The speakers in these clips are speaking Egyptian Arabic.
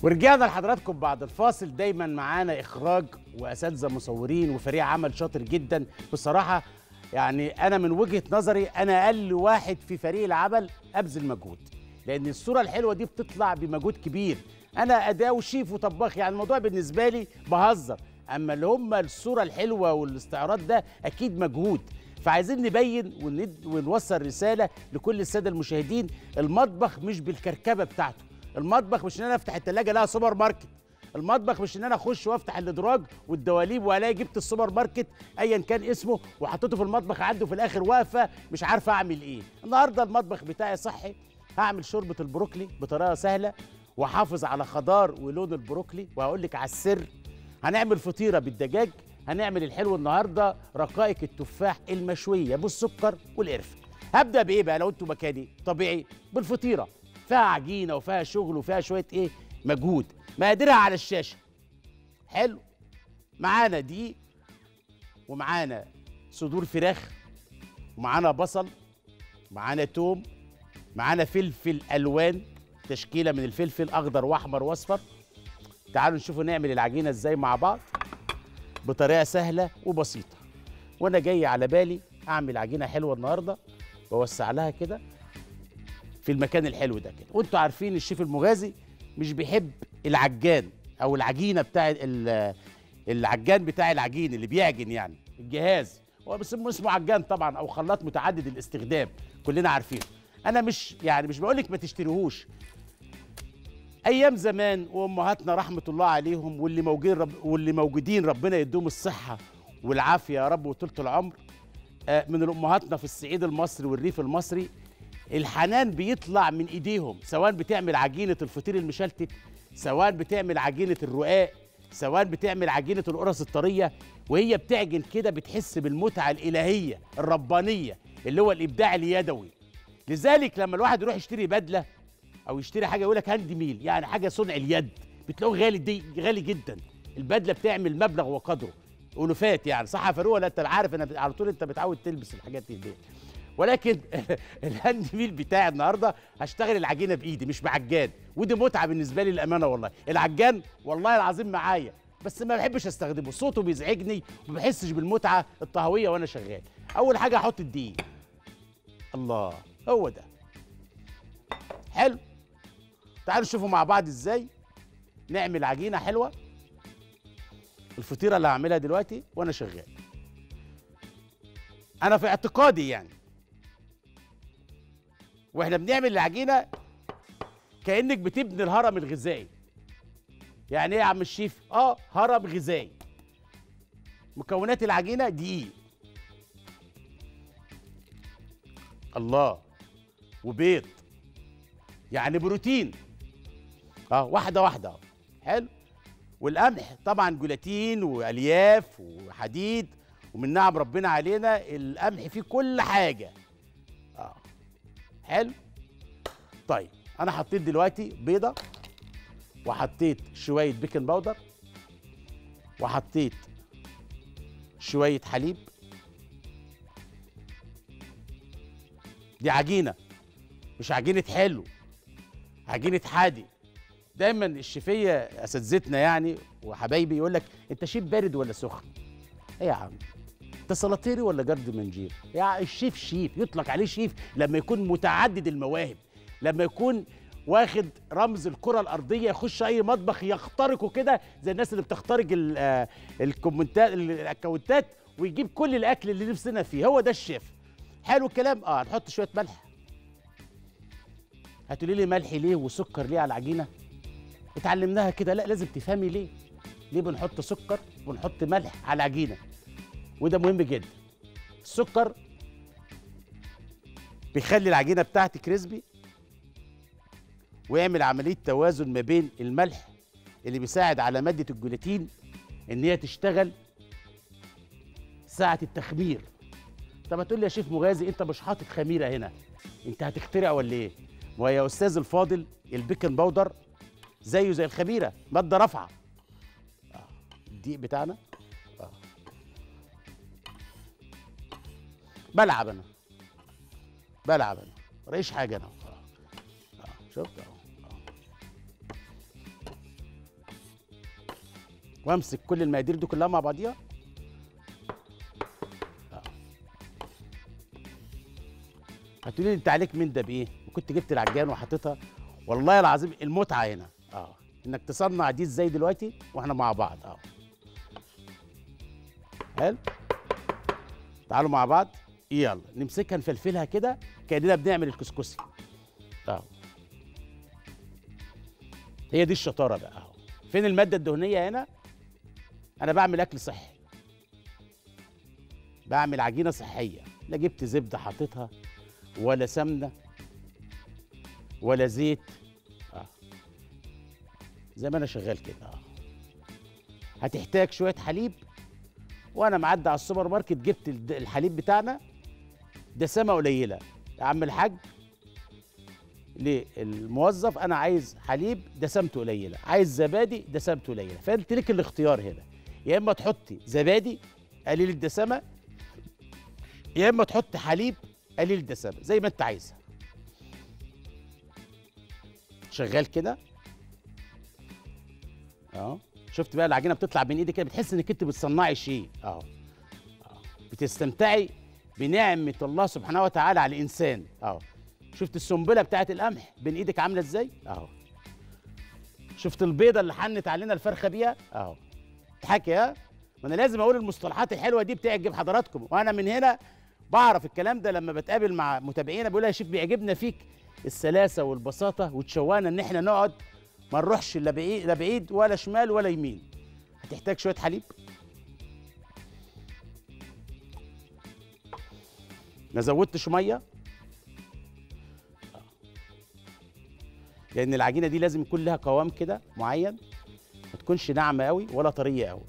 ورجعنا لحضراتكم بعد الفاصل دايما معانا اخراج واساتذه مصورين وفريق عمل شاطر جدا بصراحه يعني انا من وجهه نظري انا اقل واحد في فريق العمل ابذل مجهود لان الصوره الحلوه دي بتطلع بمجهود كبير انا اداه وشيف وطباخ يعني الموضوع بالنسبه لي بهزر اما اللي هم الصوره الحلوه والاستعراض ده اكيد مجهود فعايزين نبين وند- ونوصل رساله لكل الساده المشاهدين المطبخ مش بالكركبه بتاعته المطبخ مش ان انا افتح التلاجه لها سوبر ماركت المطبخ مش ان انا اخش وافتح الادراج والدواليب والاقي جبت السوبر ماركت ايا كان اسمه وحطيته في المطبخ عنده في الاخر واقفه مش عارفه اعمل ايه النهارده المطبخ بتاعي صحي هعمل شوربه البروكلي بطريقه سهله واحافظ على خضار ولون البروكلي وهقول لك على السر هنعمل فطيره بالدجاج هنعمل الحلو النهارده رقائق التفاح المشويه بالسكر والقرفه هبدا بايه بقى لو انتوا مكاني طبيعي بالفطيره فيها عجينه وفيها شغل وفيها شويه ايه مجهود مقاديرها على الشاشه حلو معانا دقيق ومعانا صدور فراخ ومعانا بصل معانا توم معانا فلفل الوان تشكيله من الفلفل اخضر واحمر واصفر تعالوا نشوفوا نعمل العجينه ازاي مع بعض بطريقه سهله وبسيطه وانا جاي على بالي اعمل عجينه حلوه النهارده بوسع لها كده في المكان الحلو ده كده وانتوا عارفين الشيف المغازي مش بيحب العجان او العجينه بتاع ال- العجان بتاع العجين اللي بيعجن يعني الجهاز هو بيسموه اسمه عجان طبعا او خلاط متعدد الاستخدام كلنا عارفينه انا مش يعني مش بقول لك ما تشتريهوش ايام زمان وامهاتنا رحمه الله عليهم واللي موجودين رب واللي موجودين ربنا يديهم الصحه والعافيه يا رب وطولة العمر آه، من امهاتنا في الصعيد المصري والريف المصري الحنان بيطلع من ايديهم سواء بتعمل عجينه الفطير المشلتت سواء بتعمل عجينه الرقاق سواء بتعمل عجينه القرص الطريه وهي بتعجن كده بتحس بالمتعه الالهيه الربانيه اللي هو الابداع اليدوي لذلك لما الواحد يروح يشتري بدله او يشتري حاجه يقول لك هاند ميل يعني حاجه صنع اليد بتلاقوه غالي دي غالي جدا البدله بتعمل مبلغ وقدره الوفات يعني صح يا فاروق ولا انت عارف انا على طول انت متعود تلبس الحاجات دي ولكن الهاند ميل بتاعي النهارده هشتغل العجينه بايدي مش بعجان ودي متعه بالنسبه لي الامانه والله العجان والله العظيم معايا بس ما بحبش استخدمه صوته بيزعجني وما بحسش بالمتعه الطهويه وانا شغال اول حاجه احط الدقيق الله هو ده حلو تعالوا نشوفوا مع بعض ازاي نعمل عجينه حلوه الفطيره اللي هعملها دلوقتي وانا شغال انا في اعتقادي يعني واحنا بنعمل العجينه كانك بتبني الهرم الغذائي يعني ايه يا عم الشيف اه هرم غذائي مكونات العجينه دقيق الله وبيض يعني بروتين اه واحده واحده أهو. حلو والقمح طبعا جيلاتين والياف وحديد ومن نعم ربنا علينا القمح فيه كل حاجه اه حلو طيب انا حطيت دلوقتي بيضه وحطيت شويه بيكنج باودر وحطيت شويه حليب دي عجينه مش عجينه حلو عجينه حادي دايما الشيفيه اساتذتنا يعني وحبايبي يقول لك انت شيف بارد ولا سخن ايه يا عم انت سلاطيري ولا جرد منجير يا الشيف شيف يطلق عليه شيف لما يكون متعدد المواهب لما يكون واخد رمز الكره الارضيه يخش اي مطبخ يخترقه كده زي الناس اللي بتخترق ال- آه، الكومنتات الاكونتات ويجيب كل الاكل اللي نفسنا فيه هو ده الشيف حلو الكلام اه هنحط شويه ملح هتقولي لي ملح ليه وسكر ليه على العجينه اتعلمناها كده لا لازم تفهمي ليه ليه بنحط سكر ونحط ملح على العجينه وده مهم جدا السكر بيخلي العجينه بتاعتي كريسبي ويعمل عمليه توازن ما بين الملح اللي بيساعد على ماده الجلوتين ان هي تشتغل ساعه التخمير طب هتقول لي يا شيف مغازي انت مش حاطط خميره هنا انت هتخترع ولا ايه ما يا استاذ الفاضل البيكنج باودر زيه زي الخميره ماده رافعه آه، الدقيق بتاعنا آه. بلعب انا بلعب انا مرايش حاجه انا آه. آه. شفت اهو آه. وامسك كل المقادير دي كلها مع بعضيها آه. هتقولي لي انت عليك من ده بايه وكنت جبت العجان وحطيتها والله العظيم المتعه هنا اه انك تصنع دي ازاي دلوقتي واحنا مع بعض اه حلو تعالوا مع بعض يلا نمسكها نفلفلها كده كاننا بنعمل الكسكسي اه هي دي الشطاره بقى اهو فين الماده الدهنيه هنا انا بعمل اكل صحي بعمل عجينه صحيه لا جبت زبده حاططها ولا سمنه ولا زيت اه زي ما انا شغال كده اه هتحتاج شويه حليب وانا معدي على السوبر ماركت جبت الد- الحليب بتاعنا دسامه قليله يا عم الحاج للموظف انا عايز حليب دسمته قليله عايز زبادي دسمته قليله فانت ليك الاختيار هنا يا اما تحطي زبادي قليل الدسامه يا اما تحط حليب قليل الدسامه زي ما انت عايزها شغال كده اه شفت بقى العجينه بتطلع بين ايدك كده بتحس انك انت بتصنعي شيء اه آه. بتستمتعي بنعمه الله سبحانه وتعالى على الانسان اه شفت السنبله بتاعت القمح بين ايدك عامله ازاي اهو شفت البيضه اللي حنت علينا الفرخه بيها اهو تحكي ها ما انا لازم اقول المصطلحات الحلوه دي بتعجب حضراتكم وانا من هنا بعرف الكلام ده لما بتقابل مع متابعينا بيقول يا شيف بيعجبنا فيك السلاسه والبساطه وتشوانا ان احنا نقعد ما نروحش لا بعيد لا بعيد ولا شمال ولا يمين هتحتاج شويه حليب ما زودتش ميه لان العجينه دي لازم يكون لها قوام كده معين ما تكونش ناعمه قوي ولا طريه قوي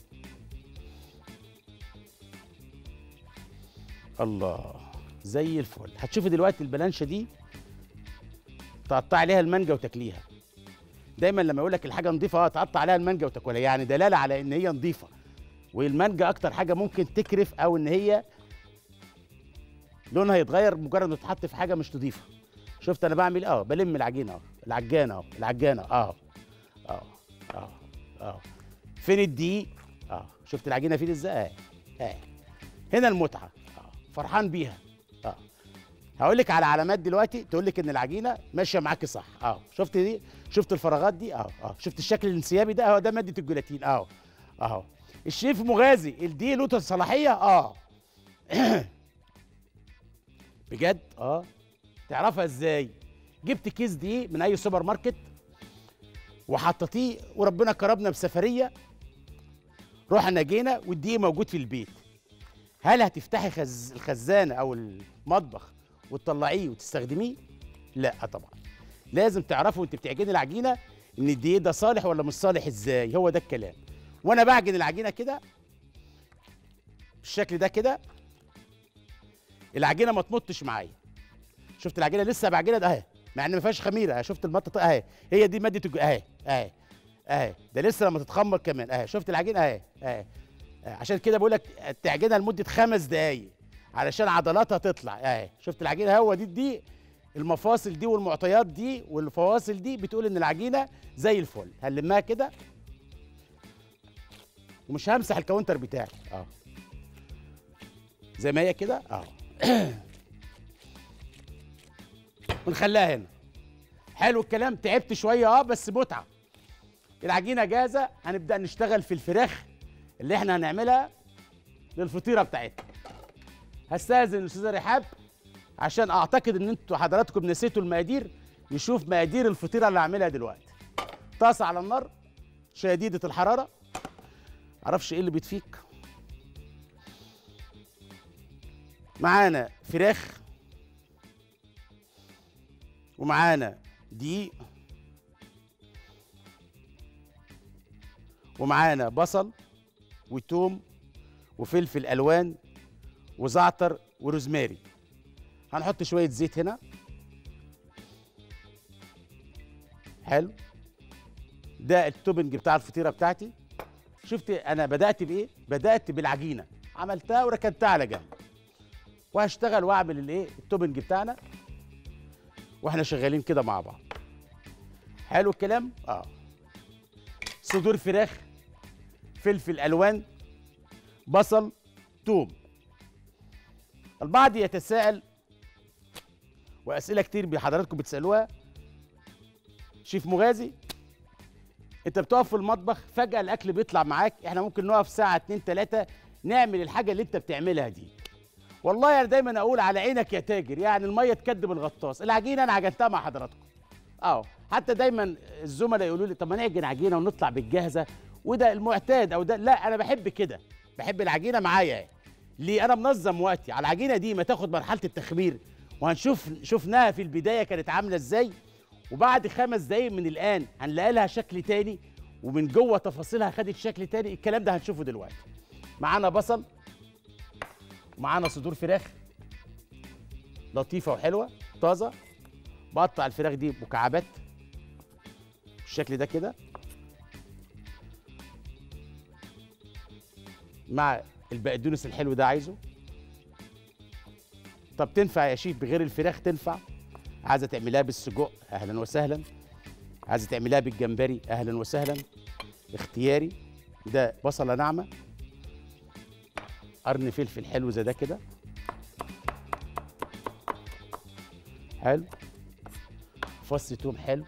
الله زي الفل هتشوفي دلوقتي البلانشه دي تقطع عليها المانجا وتاكليها دايما لما يقول لك الحاجه نظيفه اه تقطع عليها المانجا وتاكلها يعني دلاله على ان هي نظيفه والمانجا اكتر حاجه ممكن تكرف او ان هي لونها يتغير مجرد ما تتحط في حاجه مش نظيفه شفت انا بعمل اه بلم العجينه اهو العجانه اهو العجانه اه اه اه اه فين الدقيق اه شفت العجينه فين ازاي اه اه هنا المتعه اه فرحان بيها اه هقول لك على علامات دلوقتي تقول لك ان العجينه ماشيه معاكي صح اه شفت دي شفت الفراغات دي اه اه شفت الشكل الانسيابي ده اهو ده ماده الجيلاتين اهو اهو الشيف مغازي الدقيق له صلاحيه اه بجد اه تعرفها ازاي جبت كيس دقيق من اي سوبر ماركت وحطيتيه وربنا كرمنا بسفريه رحنا جينا والدقيق موجود في البيت هل هتفتحي خز... الخزانه او المطبخ وتطلعيه وتستخدميه لا طبعا لازم تعرفوا وانت بتعجني العجينه ان الدقيق ده صالح ولا مش صالح ازاي هو ده الكلام وانا بعجن العجينه كده بالشكل ده كده العجينه ما تمطش معايا شفت العجينه لسه بعجنها ده اهي مع ان ما فيهاش خميره شفت المطه اهي هي دي ماده الج- اهي اهي اهي ده لسه لما تتخمر كمان اهي شفت العجينه اهي اهي آه، عشان كده بقول لك تعجنها لمده خمس دقايق علشان عضلاتها تطلع اهي شفت العجينه هو دي دي المفاصل دي والمعطيات دي والفواصل دي بتقول ان العجينه زي الفل هنلمها كده ومش همسح الكاونتر بتاعي اه زي ما هي كده اه ونخليها هنا حلو الكلام تعبت شويه اه بس متعه العجينه جاهزه هنبدا نشتغل في الفراخ اللي احنا هنعملها للفطيره بتاعتنا هستاذن الاستاذه رحاب عشان اعتقد ان انتوا حضراتكم نسيتوا المقادير نشوف مقادير الفطيره اللي هعملها دلوقتي طاسه على النار شديده الحراره معرفش ايه اللي بيطفيك معانا فراخ ومعانا دقيق ومعانا بصل وتوم وفلفل الوان وزعتر وروزماري هنحط شويه زيت هنا حلو ده التوبنج بتاع الفطيره بتاعتي شفت انا بدات بايه بدات بالعجينه عملتها وركنتها على جنب وهشتغل واعمل الايه التوبنج بتاعنا واحنا شغالين كده مع بعض حلو الكلام اه صدور فراخ فلفل الوان بصل توم البعض يتساءل واسئله كتير بحضراتكم بتسالوها شيف مغازي انت بتقف في المطبخ فجاه الاكل بيطلع معاك احنا ممكن نقف ساعه اتنين تلاته نعمل الحاجه اللي انت بتعملها دي والله انا دايما اقول على عينك يا تاجر يعني الميه تكدب الغطاس العجينه انا عجنتها مع حضراتكم اه حتى دايما الزملاء يقولوا لي طب ما نعجن عجينه ونطلع بالجاهزه وده المعتاد او ده لا انا بحب كده بحب العجينه معايا ليه انا منظم وقتي على العجينه دي ما تاخد مرحله التخمير وهنشوف شفناها في البدايه كانت عامله ازاي وبعد خمس دقايق من الان هنلاقي لها شكل تاني ومن جوه تفاصيلها خدت شكل تاني الكلام ده هنشوفه دلوقتي معانا بصل ومعانا صدور فراخ لطيفه وحلوه طازه بقطع الفراخ دي مكعبات بالشكل ده كده مع البقدونس الحلو ده عايزه طب تنفع يا شيف بغير الفراخ تنفع عايزه تعملها بالسجق اهلا وسهلا عايزه تعملها بالجمبري اهلا وسهلا اختياري ده بصله ناعمه قرن فلفل حلو زي ده كده حلو فص توم حلو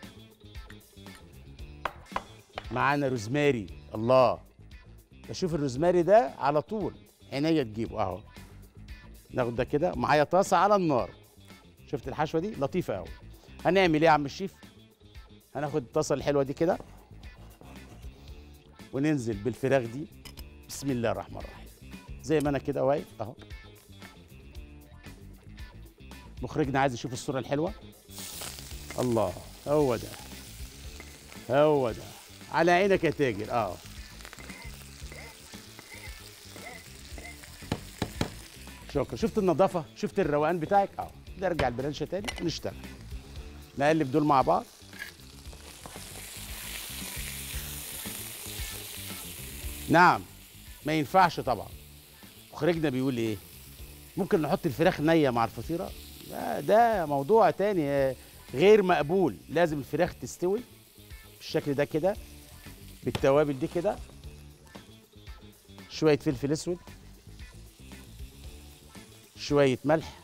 معانا روزماري الله بشوف الروزماري ده على طول عينيا تجيبه اهو ناخد ده كده معايا طاسه على النار شفت الحشوه دي لطيفه قوي هنعمل ايه يا عم الشيف هناخد الطاسه الحلوه دي كده وننزل بالفراخ دي بسم الله الرحمن الرحيم زي ما انا كده واقف اهو مخرجنا عايز يشوف الصوره الحلوه الله هو ده هو ده على عينك يا تاجر اه شكرا شفت النظافه شفت الروقان بتاعك اه نرجع البرانشه تاني ونشتغل نقلب دول مع بعض نعم ما ينفعش طبعا مخرجنا بيقول ايه ممكن نحط الفراخ نيه مع الفطيره لا ده موضوع تاني آه، غير مقبول لازم الفراخ تستوي بالشكل ده كده بالتوابل دي كده شويه فلفل اسود شويه ملح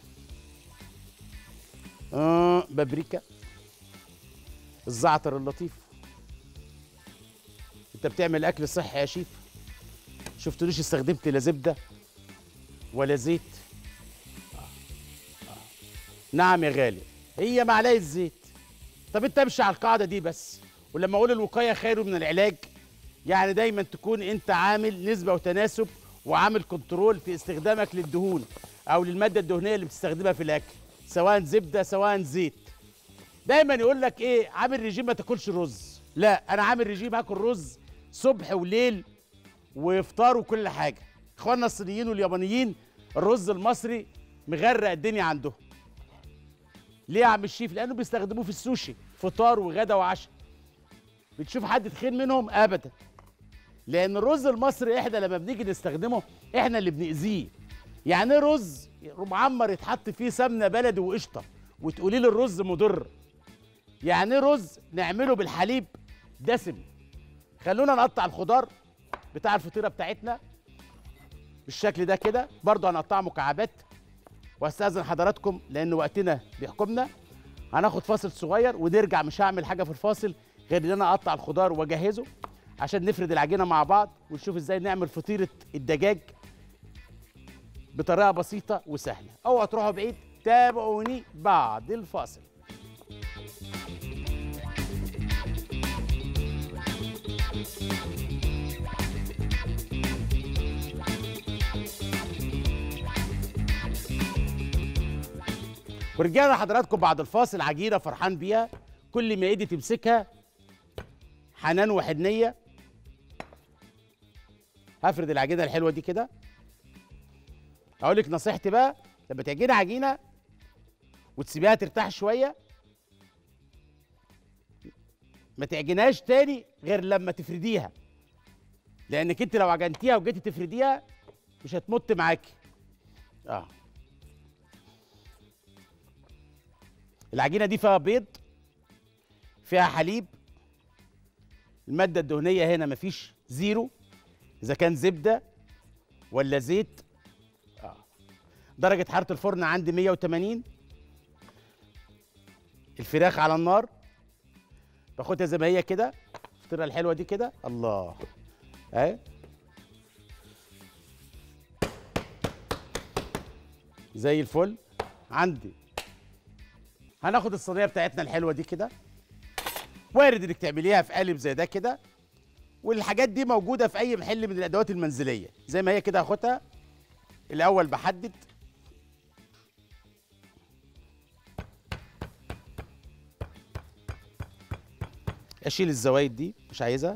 آه بابريكا الزعتر اللطيف انت بتعمل اكل صحي يا شيف شفتوليش استخدمت لا زبده ولا زيت آه. آه. نعم يا غالي هي معلقه زيت طب انت امشي على القاعده دي بس ولما اقول الوقايه خير من العلاج يعني دايما تكون انت عامل نسبه وتناسب وعامل كنترول في استخدامك للدهون او للماده الدهنيه اللي بتستخدمها في الاكل سواء زبده سواء زيت دايما يقول لك ايه عامل ريجيم ما تاكلش رز لا انا عامل ريجيم هاكل رز صبح وليل وافطار وكل حاجه اخواننا الصينيين واليابانيين الرز المصري مغرق الدنيا عندهم ليه يا عم الشيف لانه بيستخدموه في السوشي فطار وغدا وعشاء بتشوف حد تخين منهم ابدا لان الرز المصري احنا لما بنيجي نستخدمه احنا اللي بنأذيه يعني ايه رز معمر يتحط فيه سمنه بلدي وقشطه وتقولي لي الرز مضر يعني ايه رز نعمله بالحليب دسم خلونا نقطع الخضار بتاع الفطيره بتاعتنا بالشكل ده كده برضه هنقطعه مكعبات واستاذن حضراتكم لان وقتنا بيحكمنا هناخد فاصل صغير ونرجع مش هعمل حاجه في الفاصل غير ان انا اقطع الخضار واجهزه عشان نفرد العجينه مع بعض ونشوف ازاي نعمل فطيره الدجاج بطريقه بسيطه وسهله اوعوا تروحوا بعيد تابعوني بعد الفاصل ورجعنا حضراتكم بعد الفاصل عجينه فرحان بيها كل ما ايدي تمسكها حنان وحنيه هفرد العجينه الحلوه دي كده اقول لك نصيحتي بقى لما تعجني عجينه وتسيبيها ترتاح شويه ما تعجنهاش تاني غير لما تفرديها لانك انت لو عجنتيها وجيتي تفرديها مش هتمط معاكي اه العجينه دي فيها بيض فيها حليب الماده الدهنيه هنا مفيش زيرو اذا كان زبده ولا زيت اه درجه حراره الفرن عندي 180 الفراخ على النار باخدها زي ما هي كده الفطيره الحلوه دي كده الله اهي زي الفل عندي هناخد الصينيه بتاعتنا الحلوه دي كده وارد انك تعمليها في قالب زي ده كده والحاجات دي موجوده في اي محل من الادوات المنزليه زي ما هي كده هاخدها الاول بحدد اشيل الزوايد دي مش عايزها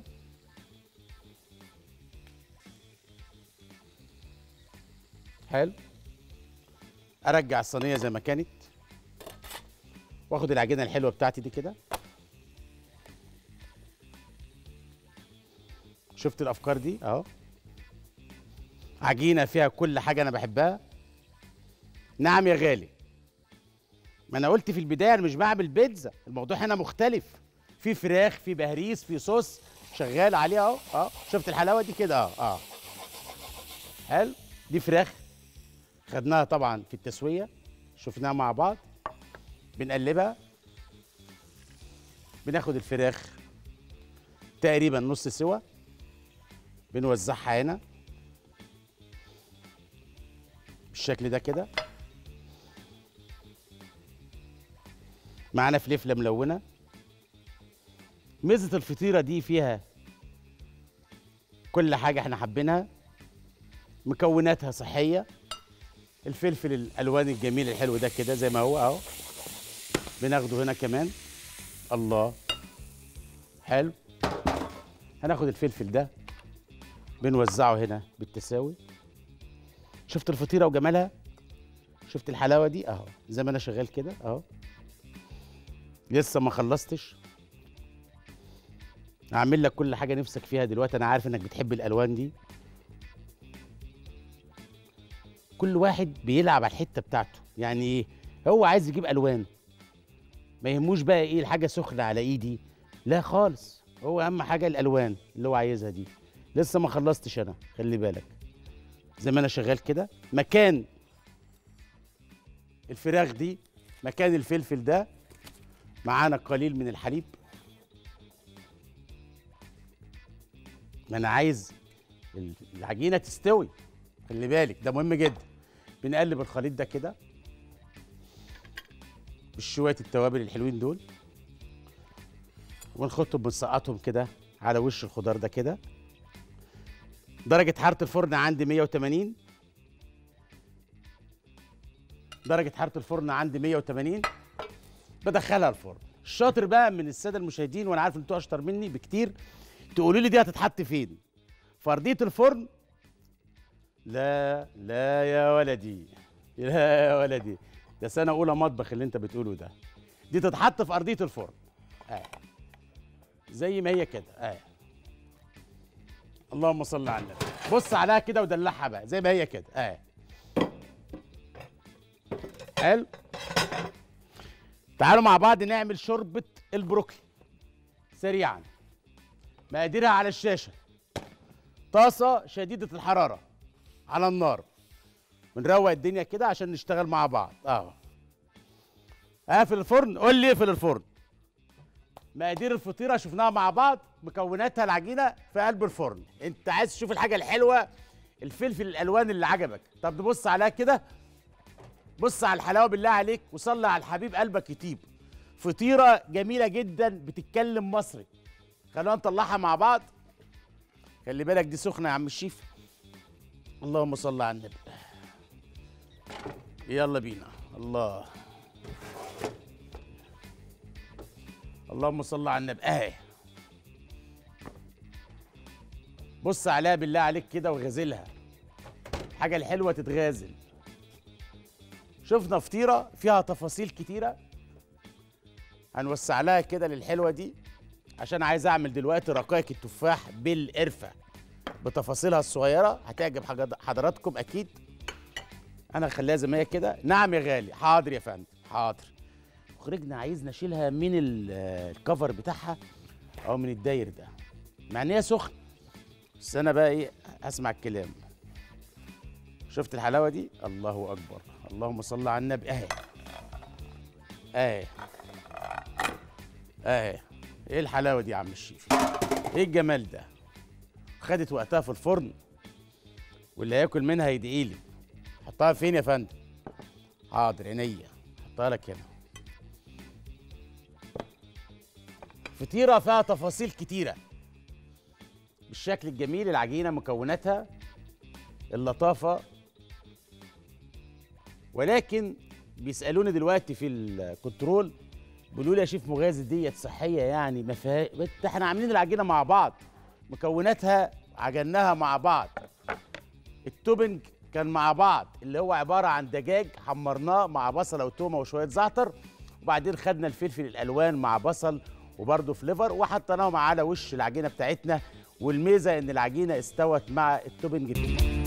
حلو ارجع الصينيه زي ما كانت واخد العجينه الحلوه بتاعتي دي كده شفت الافكار دي اهو عجينه فيها كل حاجه انا بحبها نعم يا غالي ما انا قلت في البدايه انا مش بعمل بيتزا الموضوع هنا مختلف في فراخ في بهريز في صوص شغال عليه اهو اه شفت الحلاوه دي كده اه اه حلو دي فراخ خدناها طبعا في التسويه شفناها مع بعض بنقلبها بناخد الفراخ تقريبا نص سوا بنوزعها هنا بالشكل ده كده معانا فلفله ملونه ميزه الفطيره دي فيها كل حاجه احنا حابينها مكوناتها صحيه الفلفل الالوان الجميل الحلو ده كده زي ما هو اهو بناخده هنا كمان الله حلو هناخد الفلفل ده بنوزعه هنا بالتساوي شفت الفطيره وجمالها شفت الحلاوه دي اهو زي ما انا شغال كده اهو لسه ما خلصتش هعمل لك كل حاجه نفسك فيها دلوقتي انا عارف انك بتحب الالوان دي كل واحد بيلعب على الحته بتاعته يعني ايه هو عايز يجيب الوان ما يهموش بقى ايه الحاجه سخنه على ايدي لا خالص هو اهم حاجه الالوان اللي هو عايزها دي لسه ما خلصتش انا خلي بالك زي ما انا شغال كده مكان الفراخ دي مكان الفلفل ده معانا قليل من الحليب ما انا عايز العجينه تستوي خلي بالك ده مهم جدا بنقلب الخليط ده كده بشويه التوابل الحلوين دول ونحطهم بنسقطهم كده على وش الخضار ده كده درجة حرارة الفرن عندي 180 درجة حرارة الفرن عندي 180 بدخلها الفرن الشاطر بقى من السادة المشاهدين وانا عارف ان انتوا اشطر مني بكتير تقولوا لي دي هتتحط فين في ارضية الفرن لا لا يا ولدي لا يا ولدي ده سنة أولى مطبخ اللي أنت بتقوله ده دي تتحط في أرضية الفرن آه. زي ما هي كده آه. اللهم صل على النبي بص عليها كده ودلعها بقى زي ما هي كده آه. حلو تعالوا مع بعض نعمل شوربة البروكلي سريعا مقاديرها على الشاشة طاسة شديدة الحرارة على النار بنروق الدنيا كده عشان نشتغل مع بعض اه اقفل الفرن قول لي اقفل الفرن مقادير الفطيره شفناها مع بعض مكوناتها العجينه في قلب الفرن انت عايز تشوف الحاجه الحلوه الفلفل الالوان اللي عجبك طب نبص عليها كده بص على الحلاوه بالله عليك وصلي على الحبيب قلبك يطيب فطيره جميله جدا بتتكلم مصري خلونا نطلعها مع بعض خلي بالك دي سخنه يا عم الشيف اللهم صل على النبي يلا بينا الله اللهم صل على النبي اهي بص عليها بالله عليك كده وغازلها الحاجه الحلوه تتغازل شفنا فطيره فيها تفاصيل كتيره هنوسع لها كده للحلوه دي عشان عايز اعمل دلوقتي رقائق التفاح بالقرفه بتفاصيلها الصغيره هتعجب حاجة- حضراتكم اكيد انا هخليها زي ما هي كده نعم يا غالي حاضر يا فندم حاضر مخرجنا عايزنا اشيلها من ال- الكفر بتاعها او من الداير ده مع ان هي سخن بس انا بقى ايه هسمع الكلام شفت الحلاوه دي الله اكبر اللهم صل على النبي اهي اهي اهي ايه الحلاوه دي يا عم الشيف ايه الجمال ده خدت وقتها في الفرن واللي هياكل منها يدعي لي حطها فين يا فندم حاضر عينيا حطها لك هنا فطيره فيها تفاصيل كتيره بالشكل الجميل العجينه مكوناتها اللطافه ولكن بيسالوني دلوقتي في الكنترول بيقولوا لي يا شيف مغازي ديت صحيه يعني ما فيها احنا عاملين العجينه مع بعض مكوناتها عجناها مع بعض التوبنج كان مع بعض اللي هو عباره عن دجاج حمرناه مع بصله وتومه وشويه زعتر وبعدين خدنا الفلفل الالوان مع بصل وبرده فليفر وحطيناهم على وش العجينه بتاعتنا والميزه ان العجينه استوت مع التوبنج دي.